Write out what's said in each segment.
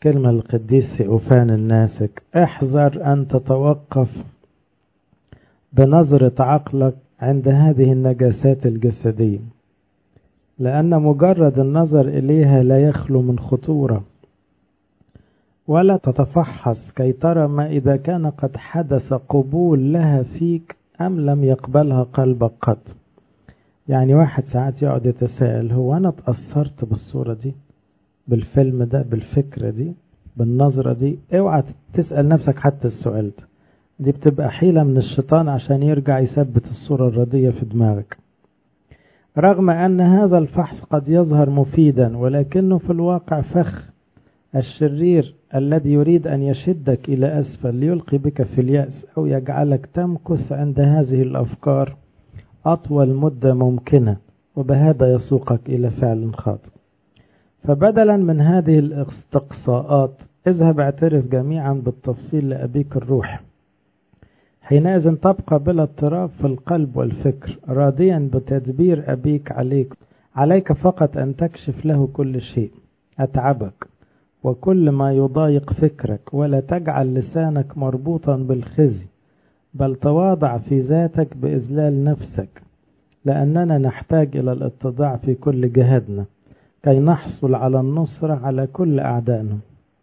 كلمة القديس ثيوفان الناسك احذر أن تتوقف بنظرة عقلك عند هذه النجاسات الجسدية لأن مجرد النظر إليها لا يخلو من خطورة ولا تتفحص كي ترى ما إذا كان قد حدث قبول لها فيك أم لم يقبلها قلبك قط يعني واحد ساعات يقعد يتساءل هو أنا اتأثرت بالصورة دي بالفيلم ده بالفكرة دي بالنظرة دي اوعى تسأل نفسك حتى السؤال ده دي بتبقى حيلة من الشيطان عشان يرجع يثبت الصورة الردية في دماغك رغم أن هذا الفحص قد يظهر مفيدا ولكنه في الواقع فخ الشرير الذي يريد أن يشدك إلى أسفل ليلقي بك في اليأس أو يجعلك تمكث عند هذه الأفكار أطول مدة ممكنة وبهذا يسوقك إلى فعل خاطئ فبدلا من هذه الاستقصاءات اذهب اعترف جميعا بالتفصيل لأبيك الروح حينئذ تبقى بلا اضطراب في القلب والفكر راضيا بتدبير أبيك عليك عليك فقط أن تكشف له كل شيء أتعبك وكل ما يضايق فكرك ولا تجعل لسانك مربوطا بالخزي بل تواضع في ذاتك بإذلال نفسك لأننا نحتاج إلى الاتضاع في كل جهادنا كي نحصل على النصرة على كل أعدائنا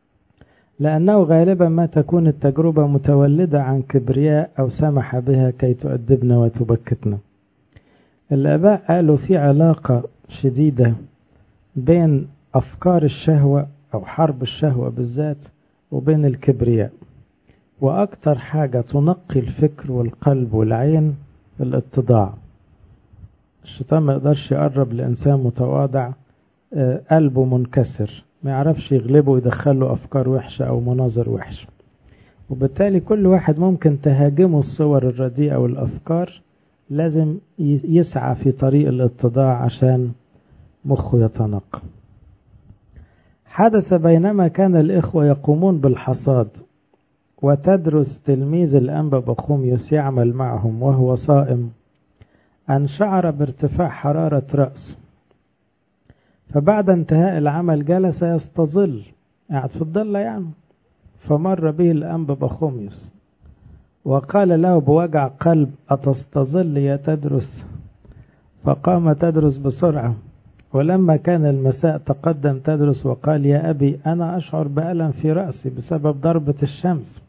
لأنه غالبا ما تكون التجربة متولدة عن كبرياء أو سمح بها كي تؤدبنا وتبكتنا الآباء قالوا في علاقة شديدة بين أفكار الشهوة أو حرب الشهوة بالذات وبين الكبرياء وأكتر حاجة تنقي الفكر والقلب والعين الاتضاع الشيطان ما يقدرش يقرب لإنسان متواضع قلبه منكسر ما يعرفش يغلبه ويدخله أفكار وحشة أو مناظر وحشة وبالتالي كل واحد ممكن تهاجمه الصور الرديئة والأفكار لازم يسعى في طريق الاتضاع عشان مخه يتنقى حدث بينما كان الإخوة يقومون بالحصاد وتدرس تلميذ الأنبا بخوميوس يعمل معهم وهو صائم أن شعر بارتفاع حرارة رأسه فبعد انتهاء العمل جلس يستظل قاعد في الضلة يعني فمر به الأنبا بخوميوس وقال له بوجع قلب أتستظل يا تدرس فقام تدرس بسرعة ولما كان المساء تقدم تدرس وقال يا أبي أنا أشعر بألم في رأسي بسبب ضربة الشمس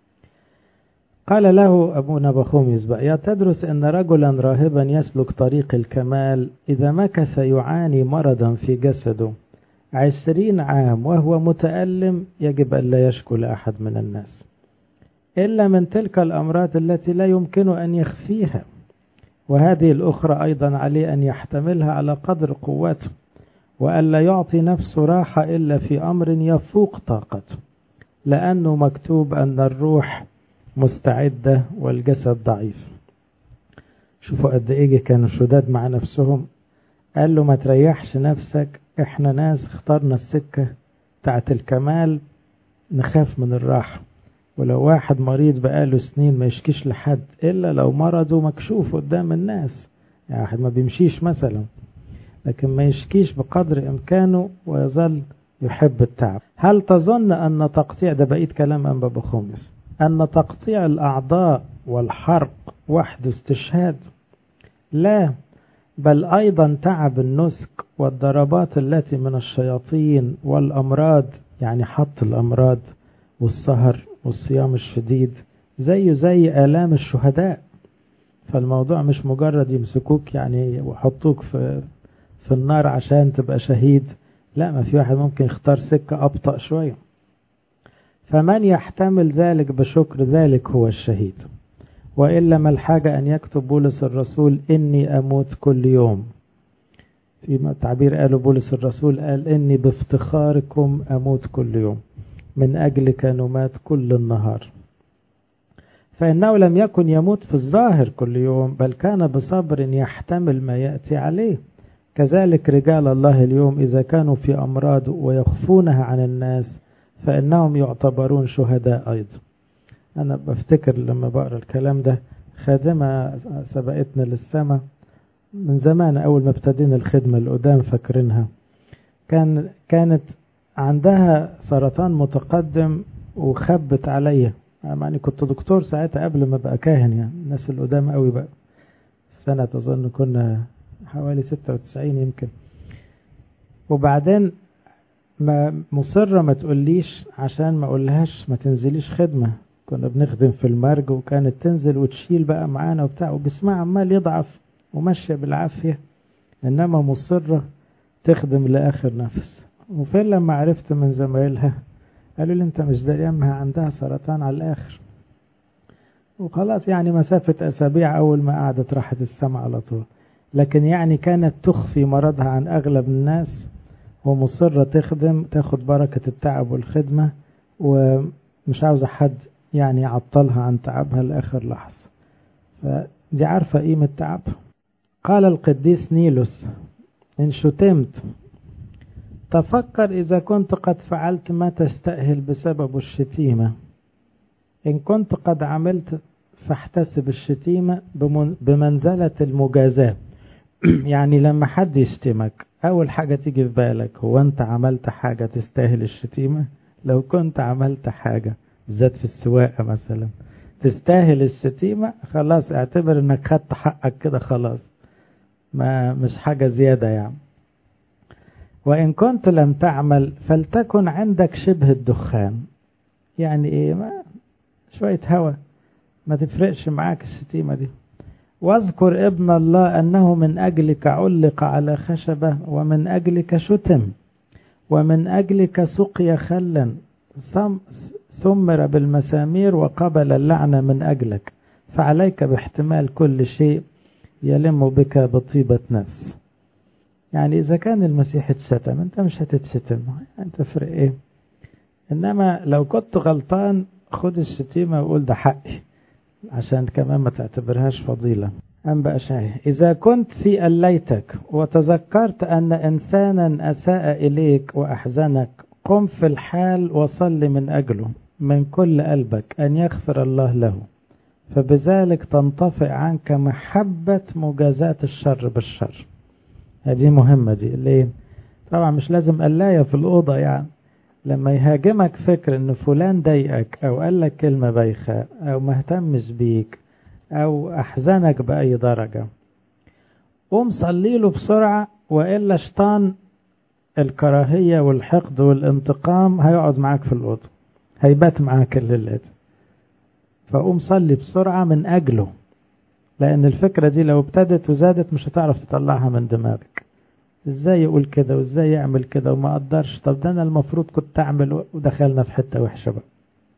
قال له أبونا بخوميس بقى يا تدرس أن رجلا راهبا يسلك طريق الكمال إذا مكث يعاني مرضا في جسده عشرين عام وهو متألم يجب أن لا يشكو لأحد من الناس إلا من تلك الأمراض التي لا يمكن أن يخفيها وهذه الأخرى أيضا عليه أن يحتملها على قدر قوته وألا يعطي نفسه راحة إلا في أمر يفوق طاقته لأنه مكتوب أن الروح مستعدة والجسد ضعيف شوفوا قد إيه كانوا شداد مع نفسهم قال له ما تريحش نفسك احنا ناس اخترنا السكة بتاعت الكمال نخاف من الراحة ولو واحد مريض بقاله سنين ما يشكيش لحد إلا لو مرضه مكشوف قدام الناس يعني واحد ما بيمشيش مثلا لكن ما يشكيش بقدر إمكانه ويظل يحب التعب هل تظن أن تقطيع ده بقيت كلام أنبا بخومس أن تقطيع الأعضاء والحرق وحده استشهاد لا بل أيضا تعب النسك والضربات التي من الشياطين والأمراض يعني حط الأمراض والسهر والصيام الشديد زيه زي آلام الشهداء فالموضوع مش مجرد يمسكوك يعني ويحطوك في في النار عشان تبقى شهيد لا ما في واحد ممكن يختار سكة أبطأ شوية فمن يحتمل ذلك بشكر ذلك هو الشهيد وإلا ما الحاجة أن يكتب بولس الرسول إني أموت كل يوم في تعبير قاله بولس الرسول قال إني بافتخاركم أموت كل يوم من أجلك نمات كل النهار فإنه لم يكن يموت في الظاهر كل يوم بل كان بصبر يحتمل ما يأتي عليه كذلك رجال الله اليوم إذا كانوا في أمراض ويخفونها عن الناس فإنهم يعتبرون شهداء أيضا أنا بفتكر لما بقرأ الكلام ده خادمة سبقتنا للسماء من زمان أول ما ابتدينا الخدمة القدام فاكرينها كان كانت عندها سرطان متقدم وخبت عليا يعني كنت دكتور ساعتها قبل ما ابقى كاهن يعني الناس اللي قدام قوي بقى سنة أظن كنا حوالي 96 يمكن وبعدين ما مصرة ما تقوليش عشان ما اقولهاش ما تنزليش خدمة كنا بنخدم في المرج وكانت تنزل وتشيل بقى معانا وبتاع وجسمها عمال يضعف وماشية بالعافية إنما مصرة تخدم لآخر نفس وفين لما عرفت من زمايلها قالوا لي انت مش دريانها عندها سرطان على الآخر وخلاص يعني مسافة أسابيع أول ما قعدت راحت السما على طول لكن يعني كانت تخفي مرضها عن أغلب الناس ومصرة تخدم تاخد بركة التعب والخدمة ومش عاوزة حد يعني يعطلها عن تعبها لآخر لحظة فدي عارفة قيمة تعبها قال القديس نيلوس إن شتمت تفكر إذا كنت قد فعلت ما تستأهل بسبب الشتيمة إن كنت قد عملت فاحتسب الشتيمة بمنزلة المجازاة يعني لما حد يشتمك أول حاجة تيجي في بالك هو أنت عملت حاجة تستاهل الشتيمة لو كنت عملت حاجة بالذات في السواقة مثلا تستاهل الشتيمة خلاص اعتبر انك خدت حقك كده خلاص ما مش حاجة زيادة يعني وإن كنت لم تعمل فلتكن عندك شبه الدخان يعني إيه ما شوية هوا ما تفرقش معاك الشتيمة دي واذكر ابن الله أنه من أجلك علق على خشبة ومن أجلك شتم ومن أجلك سقي خلا سمر بالمسامير وقبل اللعنة من أجلك فعليك باحتمال كل شيء يلم بك بطيبة نفس يعني إذا كان المسيح اتشتم أنت مش هتتشتم أنت فرق إيه إنما لو كنت غلطان خد الشتيمة وقول ده حقي عشان كمان ما تعتبرهاش فضيلة أنبأ شاهي إذا كنت في أليتك وتذكرت أن إنسانا أساء إليك وأحزنك قم في الحال وصل من أجله من كل قلبك أن يغفر الله له فبذلك تنطفئ عنك محبة مجازاة الشر بالشر هذه مهمة دي ليه طبعا مش لازم قلاية في الأوضة يعني لما يهاجمك فكر ان فلان ضايقك او قال لك كلمة بايخة او مهتمش بيك او احزنك باي درجة قوم صلي له بسرعة والا شيطان الكراهية والحقد والانتقام هيقعد معاك في الأوضة هيبات معاك الليلة دي فقوم صلي بسرعة من أجله لأن الفكرة دي لو ابتدت وزادت مش هتعرف تطلعها من دماغك ازاي يقول كده وازاي يعمل كده وما قدرش طب ده انا المفروض كنت اعمل ودخلنا في حتة وحشة بقى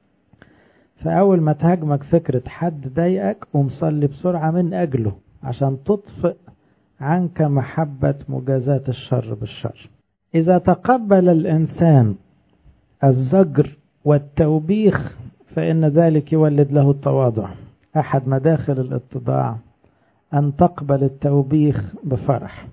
فأول ما تهاجمك فكرة حد ضايقك قوم صلي بسرعة من أجله عشان تطفئ عنك محبة مجازاة الشر بالشر إذا تقبل الإنسان الزجر والتوبيخ فإن ذلك يولد له التواضع أحد مداخل الاتضاع أن تقبل التوبيخ بفرح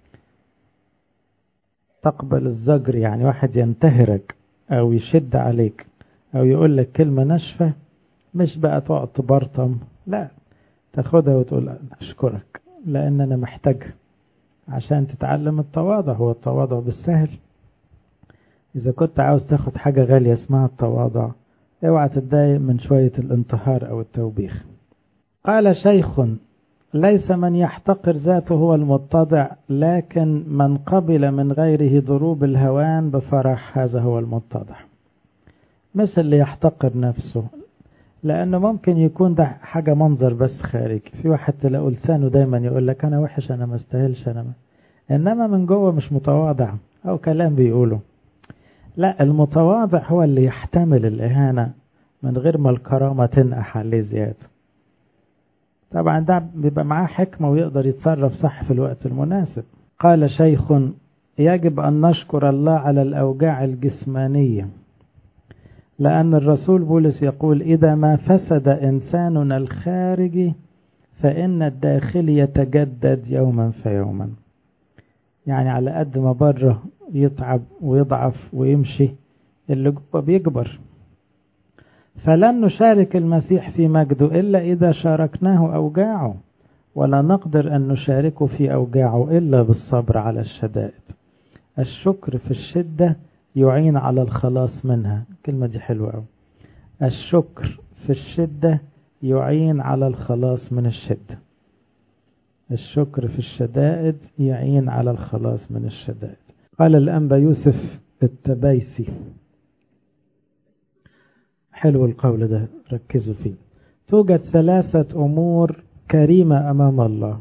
تقبل الزجر يعني واحد ينتهرك أو يشد عليك أو يقول لك كلمة ناشفة مش بقى تقعد تبرطم لا تاخدها وتقول أشكرك لأن أنا محتاجها عشان تتعلم التواضع هو التواضع بالسهل إذا كنت عاوز تاخد حاجة غالية اسمها التواضع اوعى تتضايق من شوية الانتحار أو التوبيخ قال شيخ ليس من يحتقر ذاته هو المتضع لكن من قبل من غيره ضروب الهوان بفرح هذا هو المتضع مثل اللي يحتقر نفسه لأنه ممكن يكون ده حاجة منظر بس خارج في واحد تلاقوا لسانه دايما يقول لك أنا وحش أنا ما استاهلش أنا ما. إنما من جوه مش متواضع أو كلام بيقوله لا المتواضع هو اللي يحتمل الإهانة من غير ما الكرامة تنقح عليه زيادة طبعا ده بيبقى معاه حكمة ويقدر يتصرف صح في الوقت المناسب قال شيخ يجب أن نشكر الله على الأوجاع الجسمانية لأن الرسول بولس يقول إذا ما فسد إنساننا الخارجي فإن الداخل يتجدد يوما فيوما يعني على قد ما بره يتعب ويضعف ويمشي اللي جوه بيكبر فلن نشارك المسيح في مجده إلا إذا شاركناه أوجاعه ولا نقدر أن نشاركه في أوجاعه إلا بالصبر على الشدائد الشكر في الشدة يعين على الخلاص منها الكلمة دي حلوة أوي الشكر في الشدة يعين على الخلاص من الشدة الشكر في الشدائد يعين على الخلاص من الشدائد قال الأنبا يوسف التبايسي حلو القول ده ركزوا فيه توجد ثلاثة أمور كريمة أمام الله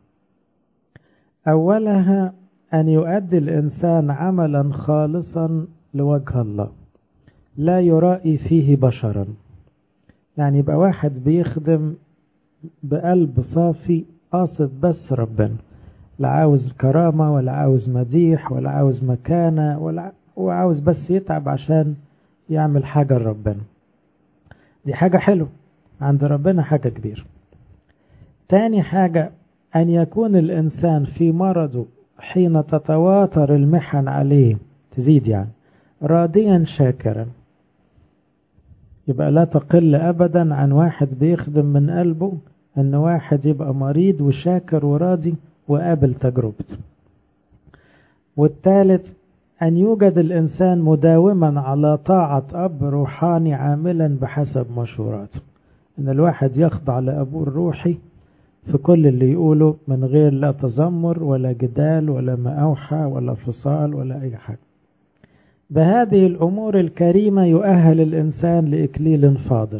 أولها أن يؤدي الإنسان عملا خالصا لوجه الله لا يرائي فيه بشرا يعني يبقى واحد بيخدم بقلب صافي قاصد بس ربنا لا عاوز كرامة ولا عاوز مديح ولا عاوز مكانة ولا هو عاوز بس يتعب عشان يعمل حاجة لربنا دي حاجة حلوة عند ربنا حاجة كبيرة تاني حاجة أن يكون الإنسان في مرضه حين تتواتر المحن عليه تزيد يعني راضيا شاكرا يبقى لا تقل أبدا عن واحد بيخدم من قلبه أن واحد يبقى مريض وشاكر وراضي وقابل تجربته والثالث أن يوجد الإنسان مداوما على طاعة أب روحاني عاملا بحسب مشوراته أن الواحد يخضع لأبوه الروحي في كل اللي يقوله من غير لا تذمر ولا جدال ولا مأوحة ولا فصال ولا أي حاجة بهذه الأمور الكريمة يؤهل الإنسان لإكليل فاضل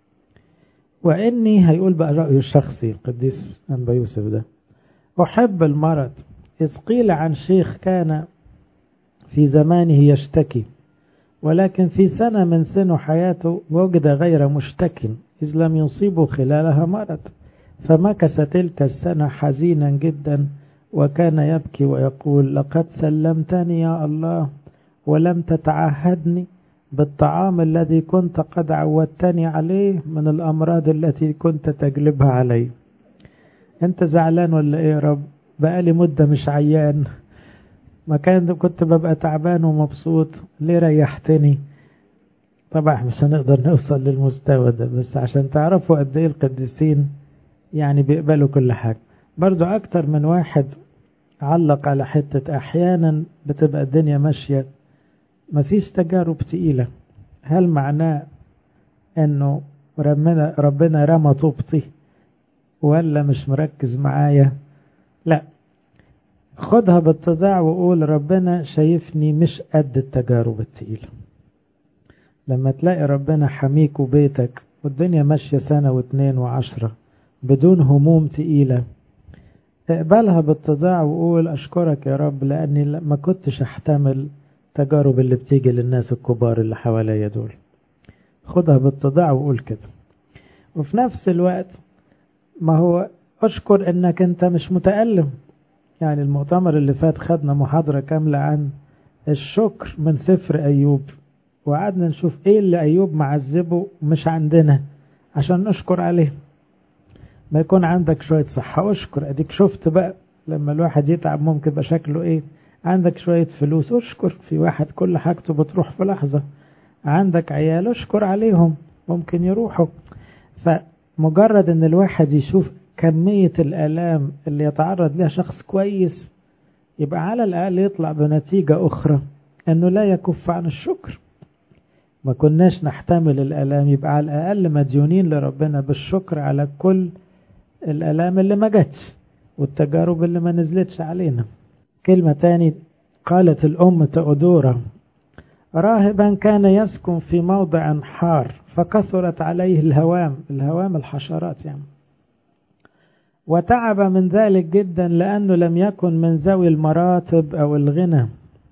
وإني هيقول بقى رأيه الشخصي القديس أنبا يوسف ده أحب المرض إذ قيل عن شيخ كان في زمانه يشتكي ولكن في سنة من سن حياته وجد غير مشتك إذ لم يصيبه خلالها مرض فمكث تلك السنة حزينا جدا وكان يبكي ويقول لقد سلمتني يا الله ولم تتعهدني بالطعام الذي كنت قد عودتني عليه من الأمراض التي كنت تجلبها علي انت زعلان ولا ايه يا رب بقالي مدة مش عيان ما كان كنت ببقى تعبان ومبسوط ليه ريحتني طبعا مش هنقدر نوصل للمستوى ده بس عشان تعرفوا قد ايه القديسين يعني بيقبلوا كل حاجة برضو اكتر من واحد علق على حتة احيانا بتبقى الدنيا ماشية مفيش تجارب تقيلة هل معناه انه ربنا, ربنا رمى طوبتي ولا مش مركز معايا لا خدها باتضاع وقول ربنا شايفني مش قد التجارب التقيلة لما تلاقي ربنا حميك وبيتك والدنيا ماشية سنة واتنين وعشرة بدون هموم تقيلة اقبلها باتضاع وقول أشكرك يا رب لأني ما كنتش أحتمل تجارب اللي بتيجي للناس الكبار اللي حواليا دول خدها باتضاع وقول كده وفي نفس الوقت ما هو أشكر إنك أنت مش متألم يعني المؤتمر اللي فات خدنا محاضرة كاملة عن الشكر من سفر أيوب وقعدنا نشوف إيه اللي أيوب معذبه مش عندنا عشان نشكر عليه ما يكون عندك شوية صحة اشكر أديك شفت بقى لما الواحد يتعب ممكن يبقى شكله إيه عندك شوية فلوس اشكر في واحد كل حاجته بتروح في لحظة عندك عيال اشكر عليهم ممكن يروحوا فمجرد ان الواحد يشوف كمية الآلام اللي يتعرض لها شخص كويس يبقى على الأقل يطلع بنتيجة أخرى أنه لا يكف عن الشكر ما كناش نحتمل الآلام يبقى على الأقل مديونين لربنا بالشكر على كل الآلام اللي ما جاتش والتجارب اللي ما نزلتش علينا كلمة تاني قالت الأم تأودورا راهبا كان يسكن في موضع حار فكثرت عليه الهوام الهوام الحشرات يعني وتعب من ذلك جدا لأنه لم يكن من ذوي المراتب أو الغنى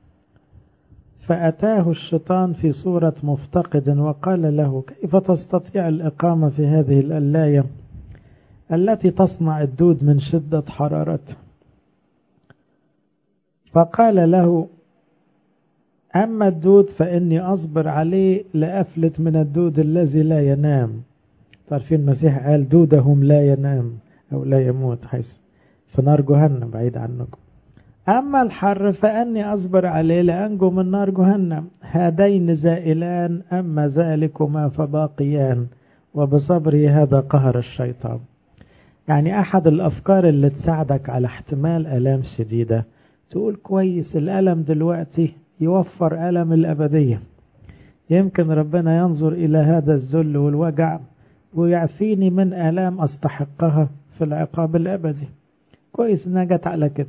فأتاه الشيطان في صورة مفتقد وقال له كيف تستطيع الإقامة في هذه الألاية التي تصنع الدود من شدة حرارته فقال له أما الدود فإني أصبر عليه لأفلت من الدود الذي لا ينام تعرفين المسيح قال دودهم لا ينام أو لا يموت حيث في نار جهنم بعيد عنكم أما الحر فأني أصبر عليه لأنجو من نار جهنم هذين زائلان أما ذلكما فباقيان وبصبري هذا قهر الشيطان يعني أحد الأفكار اللي تساعدك على احتمال ألام شديدة تقول كويس الألم دلوقتي يوفر ألم الأبدية يمكن ربنا ينظر إلى هذا الذل والوجع ويعفيني من آلام أستحقها في العقاب الأبدي كويس إنها جت على كده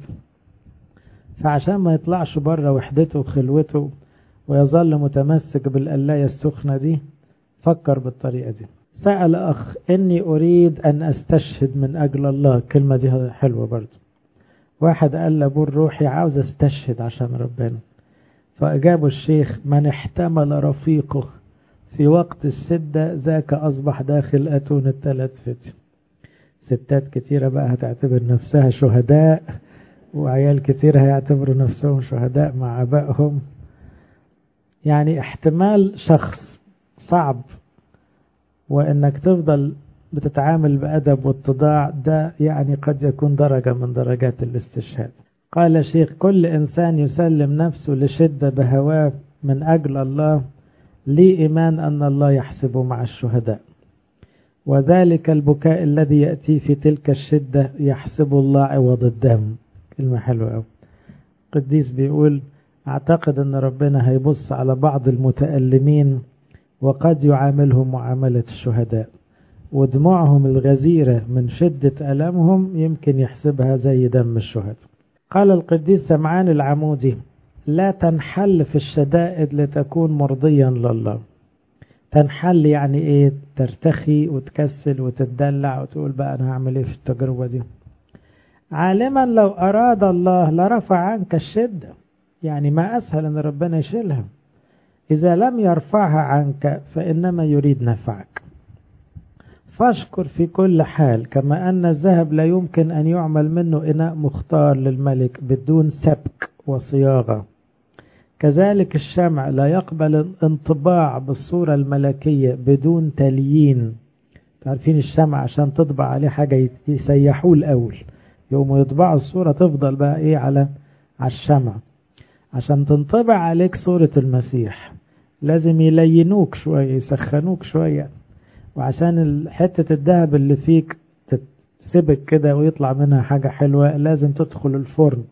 فعشان ما يطلعش بره وحدته وخلوته ويظل متمسك بالقلاية السخنة دي فكر بالطريقة دي سأل أخ إني أريد أن أستشهد من أجل الله الكلمة دي حلوة برضه واحد قال لأبوه الروحي عاوز أستشهد عشان ربنا فأجابه الشيخ من احتمل رفيقه في وقت السدة ذاك أصبح داخل أتون الثلاث فتن ستات كتيرة بقى هتعتبر نفسها شهداء وعيال كتير هيعتبروا نفسهم شهداء مع أبائهم يعني احتمال شخص صعب وانك تفضل بتتعامل بأدب واتضاع ده يعني قد يكون درجة من درجات الاستشهاد قال شيخ كل إنسان يسلم نفسه لشدة بهواه من أجل الله لي إيمان أن الله يحسبه مع الشهداء وذلك البكاء الذي يأتي في تلك الشدة يحسب الله عوض الدم كلمة حلوة أوي قديس بيقول أعتقد أن ربنا هيبص على بعض المتألمين وقد يعاملهم معاملة الشهداء ودموعهم الغزيرة من شدة ألمهم يمكن يحسبها زي دم الشهداء قال القديس سمعان العمودي لا تنحل في الشدائد لتكون مرضيا لله تنحل يعني ايه ترتخي وتكسل وتدلع وتقول بقى انا هعمل ايه في التجربة دي عالما لو اراد الله لرفع عنك الشدة يعني ما اسهل ان ربنا يشيلها اذا لم يرفعها عنك فانما يريد نفعك فاشكر في كل حال كما ان الذهب لا يمكن ان يعمل منه اناء مختار للملك بدون سبك وصياغه كذلك الشمع لا يقبل الانطباع بالصورة الملكية بدون تليين عارفين الشمع عشان تطبع عليه حاجة يسيحوه الأول يوم يطبعوا الصورة تفضل بقى إيه على على الشمع عشان تنطبع عليك صورة المسيح لازم يلينوك شوية يسخنوك شوية وعشان حتة الذهب اللي فيك تتسبك كده ويطلع منها حاجة حلوة لازم تدخل الفرن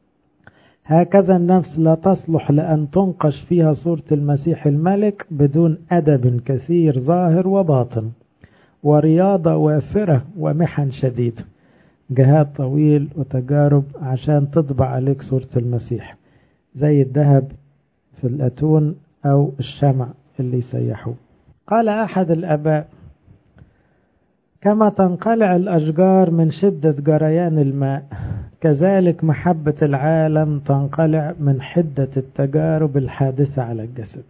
هكذا النفس لا تصلح لأن تنقش فيها صورة المسيح الملك بدون أدب كثير ظاهر وباطن ورياضة وافرة ومحن شديدة جهاد طويل وتجارب عشان تطبع عليك صورة المسيح زي الذهب في الأتون أو الشمع اللي يسيحوه قال أحد الأباء كما تنقلع الأشجار من شدة جريان الماء كذلك محبة العالم تنقلع من حدة التجارب الحادثة على الجسد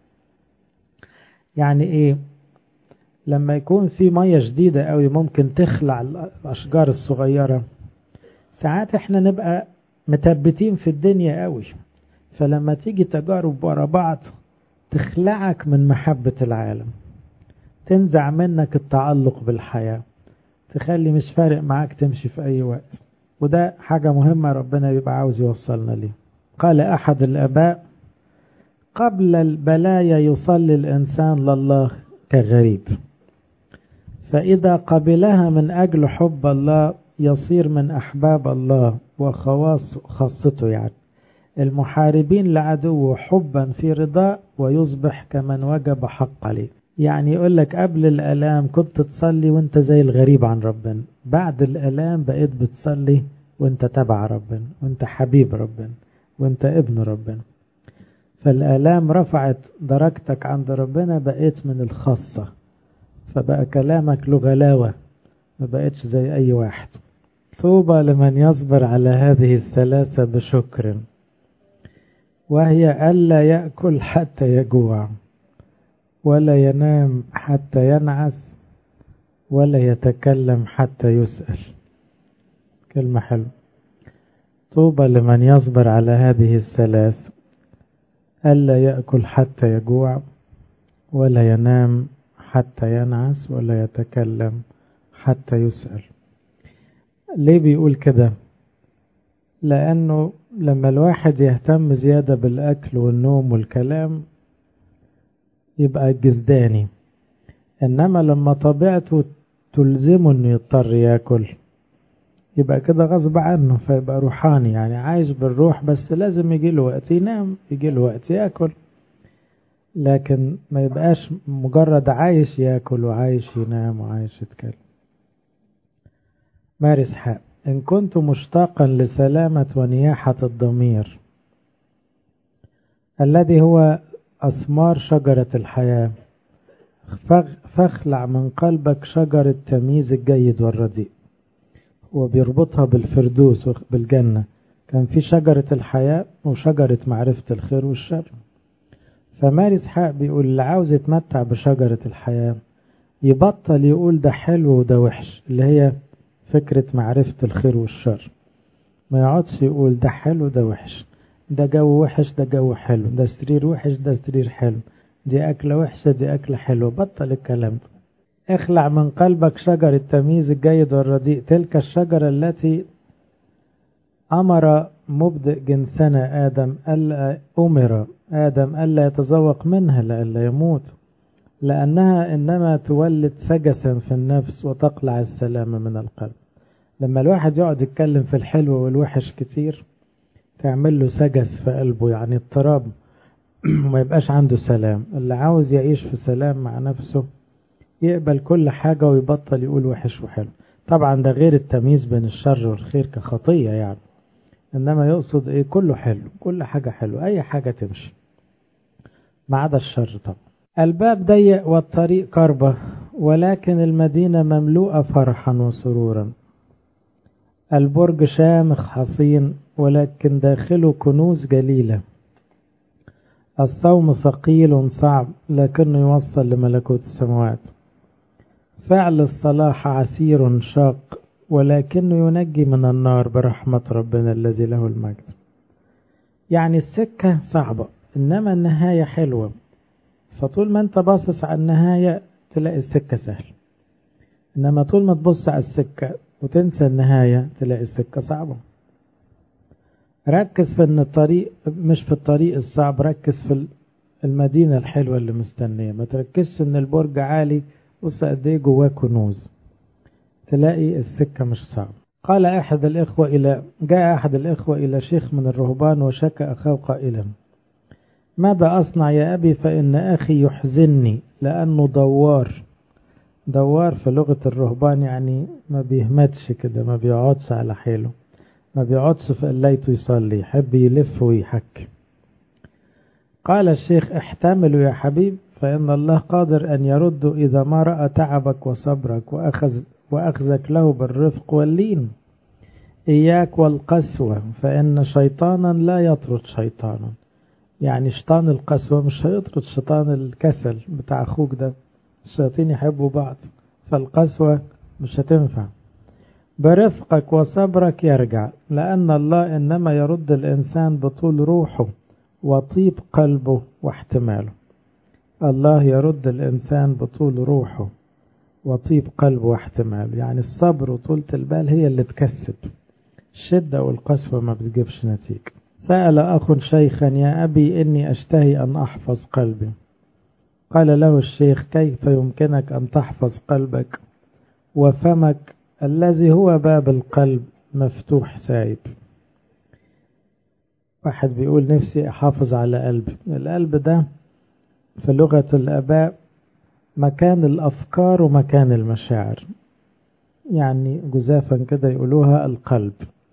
يعني ايه لما يكون في مية شديدة قوي ممكن تخلع الأشجار الصغيرة ساعات احنا نبقى متبتين في الدنيا قوي فلما تيجي تجارب ورا بعض تخلعك من محبة العالم تنزع منك التعلق بالحياة تخلي مش فارق معاك تمشي في أي وقت وده حاجة مهمة ربنا يبقى عاوز يوصلنا ليه قال أحد الأباء قبل البلايا يصلي الإنسان لله كغريب فإذا قبلها من أجل حب الله يصير من أحباب الله وخواص خاصته يعني المحاربين لعدوه حبا في رضاء ويصبح كمن وجب حق عليه يعني يقول لك قبل الألام كنت تصلي وانت زي الغريب عن ربنا بعد الألام بقيت بتصلي وانت تبع ربنا وانت حبيب ربنا وانت ابن ربنا فالآلام رفعت درجتك عند ربنا بقيت من الخاصة فبقى كلامك له غلاوة ما بقيتش زي أي واحد طوبى لمن يصبر على هذه الثلاثة بشكر وهي ألا يأكل حتى يجوع ولا ينام حتى ينعس ولا يتكلم حتى يسأل كلمة حلوة طوبى لمن يصبر على هذه الثلاث ألا يأكل حتى يجوع ولا ينام حتى ينعس ولا يتكلم حتى يسأل ليه بيقول كده لأنه لما الواحد يهتم زيادة بالأكل والنوم والكلام يبقى جزداني إنما لما طبيعته تلزمه إنه يضطر ياكل يبقى كده غصب عنه فيبقى روحاني يعني عايش بالروح بس لازم يجي له وقت ينام يجي له وقت ياكل لكن ما يبقاش مجرد عايش ياكل وعايش ينام وعايش يتكلم مارس حق إن كنت مشتاقا لسلامة ونياحة الضمير الذي هو أثمار شجرة الحياة فاخلع من قلبك شجر التمييز الجيد والرديء وبيربطها بالفردوس بالجنة كان في شجرة الحياة وشجرة معرفة الخير والشر فمارس حق بيقول اللي عاوز يتمتع بشجرة الحياة يبطل يقول ده حلو وده وحش اللي هي فكرة معرفة الخير والشر ما يقعدش يقول ده حلو ده وحش ده جو وحش ده جو حلو ده سرير وحش ده سرير حلو دي أكلة وحشة دي أكلة حلوة بطل الكلام ده اخلع من قلبك شجر التمييز الجيد والرديء تلك الشجرة التي أمر مبدئ جنسنا آدم ألا أمر آدم ألا يتذوق منها لألا يموت لأنها إنما تولد سجسا في النفس وتقلع السلام من القلب لما الواحد يقعد يتكلم في الحلو والوحش كتير تعمل له سجس في قلبه يعني اضطراب وما يبقاش عنده سلام اللي عاوز يعيش في سلام مع نفسه يقبل كل حاجة ويبطل يقول وحش وحلو طبعا ده غير التمييز بين الشر والخير كخطية يعني إنما يقصد إيه كله حلو كل حاجة حلو أي حاجة تمشي ما عدا الشر طبعا الباب ضيق والطريق كربة ولكن المدينة مملوءة فرحا وسرورا البرج شامخ حصين ولكن داخله كنوز جليلة الصوم ثقيل صعب لكنه يوصل لملكوت السماوات فعل الصلاح عسير شاق ولكنه ينجي من النار برحمة ربنا الذي له المجد يعني السكة صعبة إنما النهاية حلوة فطول ما انت باصص على النهاية تلاقي السكة سهل إنما طول ما تبص على السكة وتنسى النهاية تلاقي السكة صعبة ركز في ان الطريق مش في الطريق الصعب ركز في المدينة الحلوة اللي مستنية ما تركزش ان البرج عالي بص قد ايه جواه كنوز تلاقي السكة مش صعب قال أحد الإخوة إلى جاء أحد الإخوة إلى شيخ من الرهبان وشكى أخاه قائلا ماذا أصنع يا أبي فإن أخي يحزنني لأنه دوار دوار في لغة الرهبان يعني ما بيهمتش كده ما بيقعدش على حاله ما بيقعدش في قليته يصلي يحب يلف ويحك قال الشيخ احتملوا يا حبيب فإن الله قادر أن يرد إذا ما رأى تعبك وصبرك وأخذ وأخذك له بالرفق واللين إياك والقسوة فإن شيطانا لا يطرد شيطانا يعني شيطان القسوة مش هيطرد شيطان الكسل بتاع أخوك ده الشياطين يحبوا بعض فالقسوة مش هتنفع برفقك وصبرك يرجع لأن الله إنما يرد الإنسان بطول روحه وطيب قلبه واحتماله الله يرد الإنسان بطول روحه وطيب قلبه واحتماله يعني الصبر وطولة البال هي اللي تكسب الشدة والقسوة ما بتجيبش نتيجة سأل أخ شيخا يا أبي إني أشتهي أن أحفظ قلبي قال له الشيخ كيف يمكنك أن تحفظ قلبك وفمك الذي هو باب القلب مفتوح سايب واحد بيقول نفسي أحافظ على قلبي القلب ده في لغة الآباء مكان الأفكار ومكان المشاعر يعني جزافا كده يقولوها القلب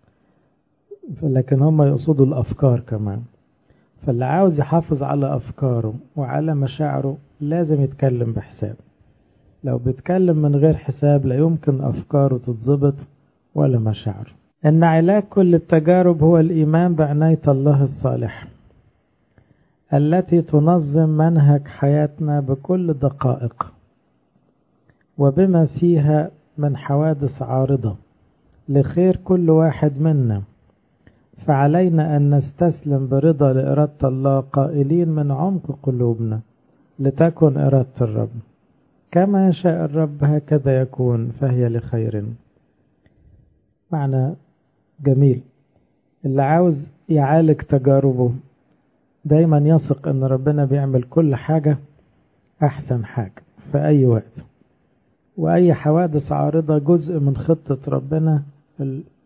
لكن هم يقصدوا الأفكار كمان فاللي عاوز يحافظ على أفكاره وعلى مشاعره لازم يتكلم بحساب لو بيتكلم من غير حساب لا يمكن أفكاره تتظبط ولا مشاعره إن علاج كل التجارب هو الإيمان بعناية الله الصالح التي تنظم منهج حياتنا بكل دقائق وبما فيها من حوادث عارضة لخير كل واحد منا فعلينا أن نستسلم برضا لإرادة الله قائلين من عمق قلوبنا لتكن إرادة الرب كما يشاء الرب هكذا يكون فهي لخير معنى جميل اللي عاوز يعالج تجاربه دايما يثق ان ربنا بيعمل كل حاجة احسن حاجة في اي وقت واي حوادث عارضة جزء من خطة ربنا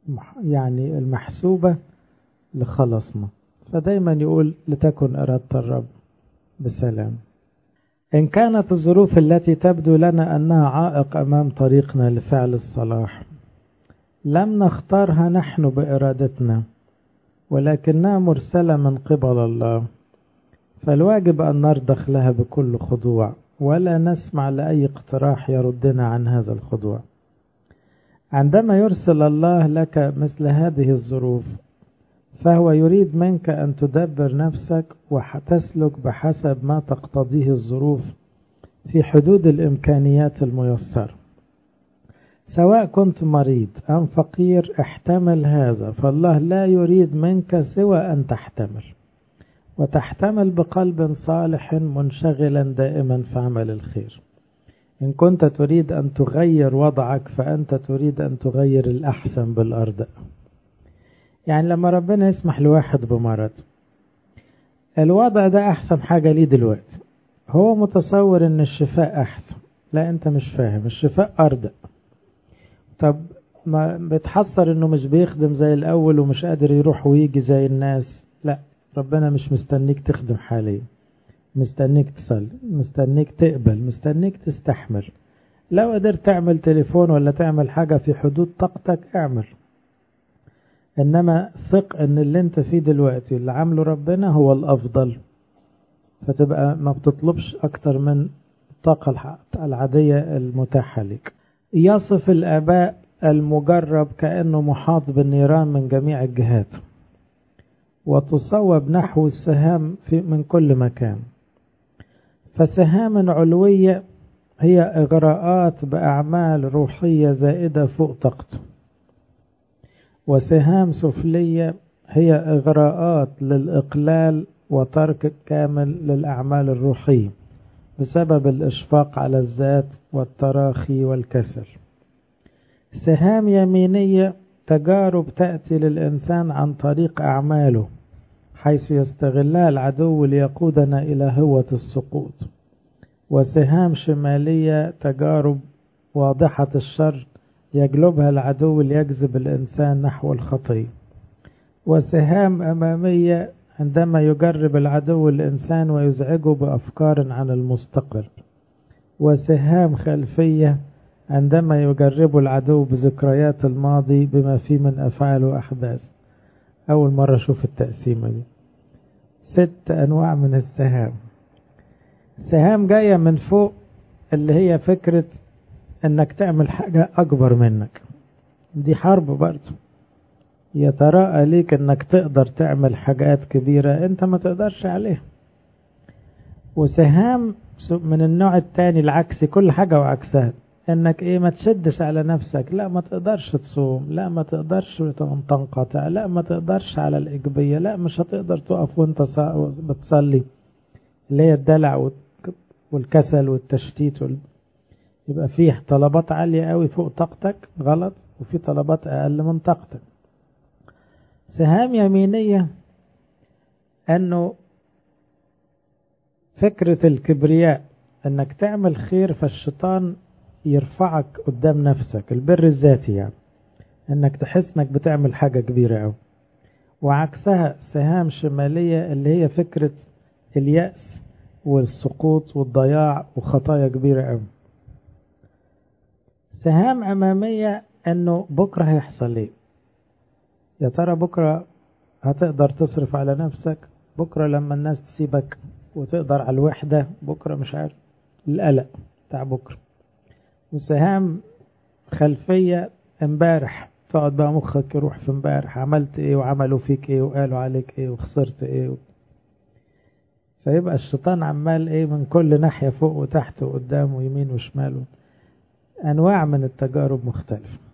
يعني المحسوبة لخلصنا فدايما يقول لتكن إرادة الرب بسلام إن كانت الظروف التي تبدو لنا أنها عائق أمام طريقنا لفعل الصلاح لم نختارها نحن بإرادتنا ولكنها مرسلة من قبل الله فالواجب أن نرضخ لها بكل خضوع ولا نسمع لأي اقتراح يردنا عن هذا الخضوع عندما يرسل الله لك مثل هذه الظروف فهو يريد منك أن تدبر نفسك وتسلك بحسب ما تقتضيه الظروف في حدود الإمكانيات الميسرة سواء كنت مريض أم فقير احتمل هذا فالله لا يريد منك سوى أن تحتمل وتحتمل بقلب صالح منشغلا دائما في عمل الخير إن كنت تريد أن تغير وضعك فأنت تريد أن تغير الأحسن بالأرض يعني لما ربنا يسمح لواحد بمرض الوضع ده أحسن حاجة ليه دلوقتي هو متصور أن الشفاء أحسن لا أنت مش فاهم الشفاء أرض طب ما بتحصر أنه مش بيخدم زي الأول ومش قادر يروح ويجي زي الناس لا ربنا مش مستنيك تخدم حاليا مستنيك تصلي مستنيك تقبل مستنيك تستحمل لو قدرت تعمل تليفون ولا تعمل حاجة في حدود طاقتك اعمل انما ثق ان اللي انت فيه دلوقتي اللي عامله ربنا هو الافضل فتبقى ما بتطلبش اكتر من الطاقة العادية المتاحة لك يصف الاباء المجرب كأنه محاط بالنيران من جميع الجهات وتصوب نحو السهام في من كل مكان فسهام علوية هي إغراءات بأعمال روحية زائدة فوق طاقته وسهام سفلية هي إغراءات للإقلال وترك كامل للأعمال الروحية بسبب الإشفاق على الذات والتراخي والكسل سهام يمينية تجارب تأتي للإنسان عن طريق أعماله حيث يستغلها العدو ليقودنا إلى هوة السقوط وسهام شمالية تجارب واضحة الشر يجلبها العدو ليجذب الإنسان نحو الخطية وسهام أمامية عندما يجرب العدو الإنسان ويزعجه بأفكار عن المستقبل وسهام خلفية عندما يجرب العدو بذكريات الماضي بما فيه من أفعال وأحداث أول مرة أشوف التقسيمة دي ست أنواع من السهام سهام جاية من فوق اللي هي فكرة انك تعمل حاجة اكبر منك دي حرب برضه يتراءى ليك انك تقدر تعمل حاجات كبيرة انت ما تقدرش عليها وسهام من النوع التاني العكسي كل حاجة وعكسها انك ايه ما تشدش على نفسك لا ما تقدرش تصوم لا ما تقدرش تنقطع لا ما تقدرش على الايجابية لا مش هتقدر تقف وانت بتصلي اللي هي الدلع والكسل والتشتيت وال... يبقى فيه طلبات عالية قوي فوق طاقتك غلط وفي طلبات أقل من طاقتك سهام يمينية أنه فكرة الكبرياء أنك تعمل خير فالشيطان يرفعك قدام نفسك البر الذاتي يعني أنك تحس أنك بتعمل حاجة كبيرة أوي وعكسها سهام شمالية اللي هي فكرة اليأس والسقوط والضياع وخطايا كبيرة أوي سهام أمامية أنه بكرة هيحصل إيه يا ترى بكرة هتقدر تصرف على نفسك بكرة لما الناس تسيبك وتقدر على الوحدة بكرة مش عارف القلق بتاع بكرة وسهام خلفية امبارح تقعد بقى مخك يروح في امبارح عملت ايه وعملوا فيك ايه وقالوا عليك ايه وخسرت ايه و... فيبقى الشيطان عمال ايه من كل ناحية فوق وتحت وقدام ويمين وشمال انواع من التجارب مختلفه